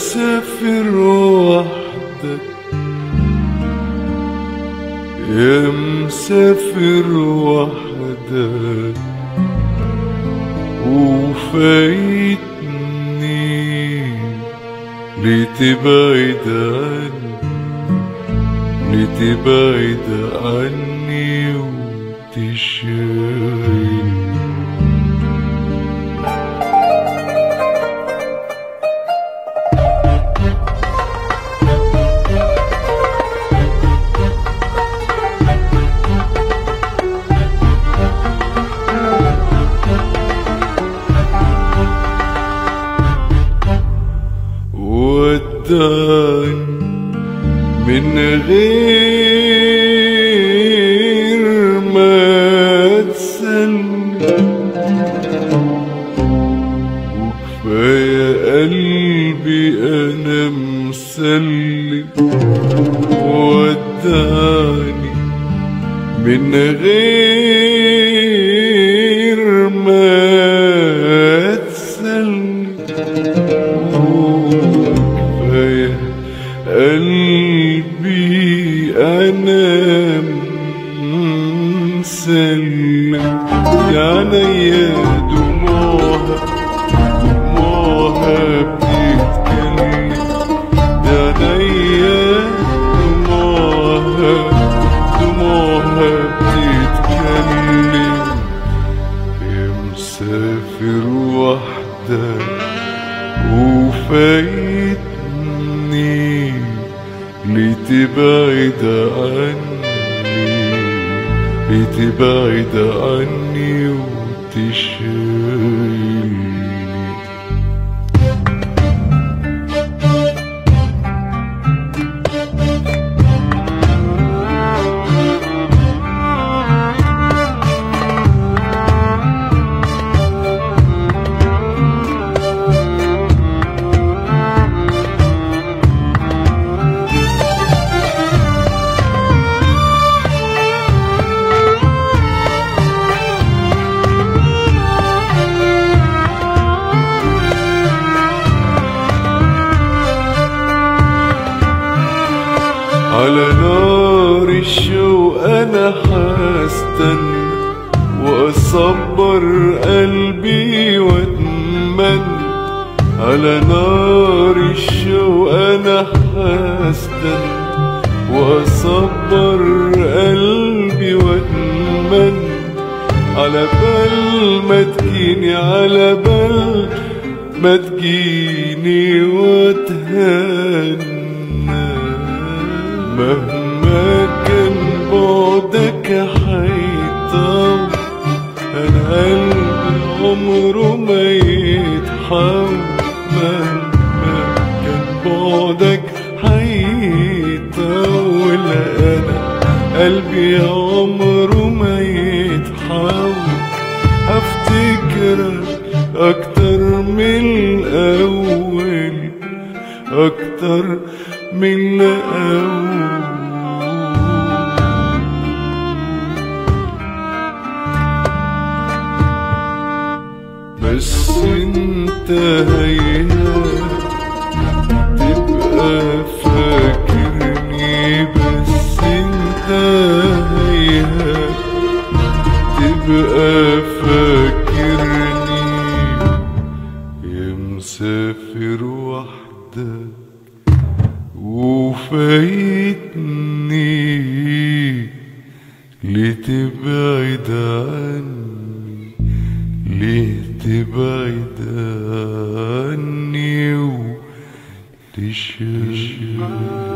مسافر وحدك يا مسافر وحدك وفايتني لتبعد عني لتبعد عني وتشغلني ودعني من غير ما تسلم وكفاية قلبي أنا مسلم ودعني من غير ما تسلم كفاية قلبي أنا مسلم يا عينيا دموعها دموعها بتتكلم يا عينيا دموعها دموعها بتتكلم يا مسافر وحدك وفايتني لتبعد عني لتبعد عني وتشغلني على نار الشوق انا هستنى واصبر قلبي واتمنى على نار الشوق انا هستنى واصبر قلبي واتمنى على بال ما تجيني على بال ما تجيني واتهنى مهما كان بعدك حيطول انا قلبي عمره ما يتحول مهما كان بعدك حيطول انا قلبي عمره ما يتحول هفتكرك اكتر من الاول اكتر من الاول بس انت هيا تبقى فاكرني بس انت هيا تبقى فاكرني يا مسافر وحدك وفايتني لتبعد عني ليه تبعد عني وتشغل